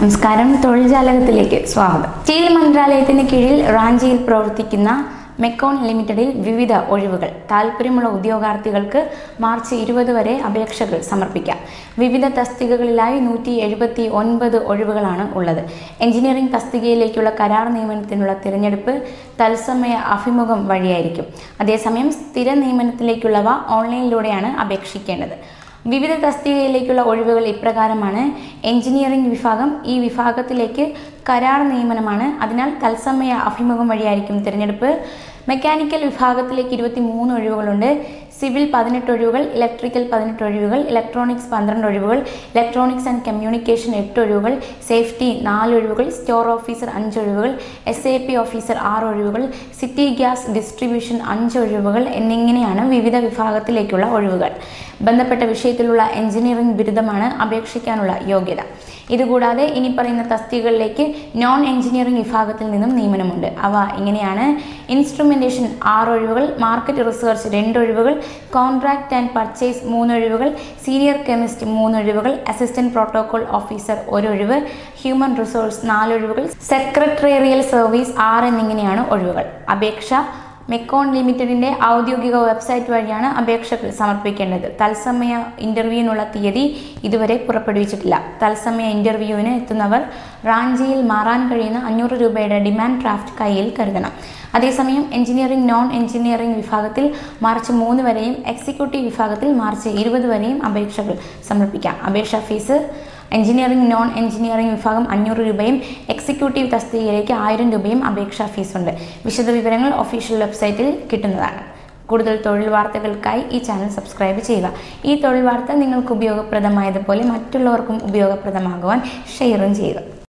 നമസ്കാരം തൊഴിൽ ജാലകത്തിലേക്ക് സ്വാഗതം സ്റ്റീൽ മന്ത്രാലയത്തിന് കീഴിൽ റാഞ്ചിയിൽ പ്രവർത്തിക്കുന്ന മെക്കോൺ ലിമിറ്റഡിൽ വിവിധ ഒഴിവുകൾ താൽപ്പര്യമുള്ള ഉദ്യോഗാർത്ഥികൾക്ക് മാർച്ച് ഇരുപത് വരെ അപേക്ഷകൾ സമർപ്പിക്കാം വിവിധ തസ്തികകളിലായി നൂറ്റി എഴുപത്തി ഒൻപത് ഒഴിവുകളാണ് ഉള്ളത് എഞ്ചിനീയറിംഗ് തസ്തികയിലേക്കുള്ള കരാർ നിയമനത്തിനുള്ള തിരഞ്ഞെടുപ്പ് തത്സമയ അഭിമുഖം വഴിയായിരിക്കും അതേസമയം സ്ഥിര നിയമനത്തിലേക്കുള്ളവ ഓൺലൈനിലൂടെയാണ് അപേക്ഷിക്കേണ്ടത് വിവിധ തസ്തികയിലേക്കുള്ള ഒഴിവുകൾ ഇപ്രകാരമാണ് എഞ്ചിനീയറിംഗ് വിഭാഗം ഈ വിഭാഗത്തിലേക്ക് കരാർ നിയമനമാണ് അതിനാൽ തത്സമയ അഭിമുഖം വഴിയായിരിക്കും തിരഞ്ഞെടുപ്പ് മെക്കാനിക്കൽ വിഭാഗത്തിലേക്ക് ഇരുപത്തി മൂന്ന് ഒഴിവുകളുണ്ട് സിവിൽ പതിനെട്ട് ഒഴിവുകൾ ഇലക്ട്രിക്കൽ പതിനെട്ട് ഒഴിവുകൾ ഇലക്ട്രോണിക്സ് പന്ത്രണ്ട് ഒഴിവുകൾ ഇലക്ട്രോണിക്സ് ആൻഡ് കമ്മ്യൂണിക്കേഷൻ എട്ട് ഒഴിവുകൾ സേഫ്റ്റി നാല് ഒഴിവുകൾ സ്റ്റോർ ഓഫീസർ അഞ്ച് ഒഴിവുകൾ എസ് എ പി ഓഫീസർ ആറ് ഒഴിവുകൾ സിറ്റി ഗ്യാസ് ഡിസ്ട്രിബ്യൂഷൻ അഞ്ച് ഒഴിവുകൾ എന്നിങ്ങനെയാണ് വിവിധ വിഭാഗത്തിലേക്കുള്ള ഒഴിവുകൾ ബന്ധപ്പെട്ട വിഷയത്തിലുള്ള എഞ്ചിനീയറിംഗ് ബിരുദമാണ് അപേക്ഷിക്കാനുള്ള യോഗ്യത ഇതുകൂടാതെ ഇനി പറയുന്ന തസ്തികകളിലേക്ക് നോൺ എഞ്ചിനീയറിംഗ് വിഭാഗത്തിൽ നിന്നും നിയമനമുണ്ട് അവ ഇങ്ങനെയാണ് ഇൻസ്ട്രുമെൻറ്റേഷൻ ആറ് ഒഴിവുകൾ മാർക്കറ്റ് റിസർച്ച് രണ്ട് ഒഴിവുകൾ കോൺട്രാക്ട് ആൻഡ് പർച്ചേസ് മൂന്ന് ഒഴിവുകൾ സീനിയർ കെമിസ്റ്റ് മൂന്ന് ഒഴിവുകൾ അസിസ്റ്റന്റ് പ്രോട്ടോകോൾ ഓഫീസർ ഒരു ഒഴിവ് ഹ്യൂമൻ റിസോഴ്സ് നാല് ഒഴിവുകൾ സെക്രട്ടേറിയൽ സർവീസ് ആറ് എന്നിങ്ങനെയാണ് ഒഴിവുകൾ അപേക്ഷ മെക്കോൺ ലിമിറ്റഡിൻ്റെ ഔദ്യോഗിക വെബ്സൈറ്റ് വഴിയാണ് അപേക്ഷകൾ സമർപ്പിക്കേണ്ടത് തത്സമയ ഇൻ്റർവ്യൂവിനുള്ള തീയതി ഇതുവരെ പുറപ്പെടുവിച്ചിട്ടില്ല തത്സമയ ഇൻ്റർവ്യൂവിന് എത്തുന്നവർ റാഞ്ചിയിൽ മാറാൻ കഴിയുന്ന അഞ്ഞൂറ് രൂപയുടെ ഡിമാൻഡ് ഡ്രാഫ്റ്റ് കയ്യിൽ കരുതണം അതേസമയം എഞ്ചിനീയറിംഗ് നോൺ എഞ്ചിനീയറിംഗ് വിഭാഗത്തിൽ മാർച്ച് മൂന്ന് വരെയും എക്സിക്യൂട്ടീവ് വിഭാഗത്തിൽ മാർച്ച് ഇരുപത് വരെയും അപേക്ഷകൾ സമർപ്പിക്കാം അപേക്ഷാ ഫീസ് എഞ്ചിനീയറിംഗ് നോൺ എഞ്ചിനീയറിംഗ് വിഭാഗം അഞ്ഞൂറ് രൂപയും എക്സിക്യൂട്ടീവ് തസ്തികയിലേക്ക് ആയിരം രൂപയും അപേക്ഷാ ഫീസുണ്ട് വിശദവിവരങ്ങൾ ഒഫീഷ്യൽ വെബ്സൈറ്റിൽ കിട്ടുന്നതാണ് കൂടുതൽ തൊഴിൽ വാർത്തകൾക്കായി ഈ ചാനൽ സബ്സ്ക്രൈബ് ചെയ്യുക ഈ തൊഴിൽ വാർത്ത നിങ്ങൾക്ക് ഉപയോഗപ്രദമായതുപോലെ മറ്റുള്ളവർക്കും ഉപയോഗപ്രദമാകുവാൻ ഷെയറും ചെയ്യുക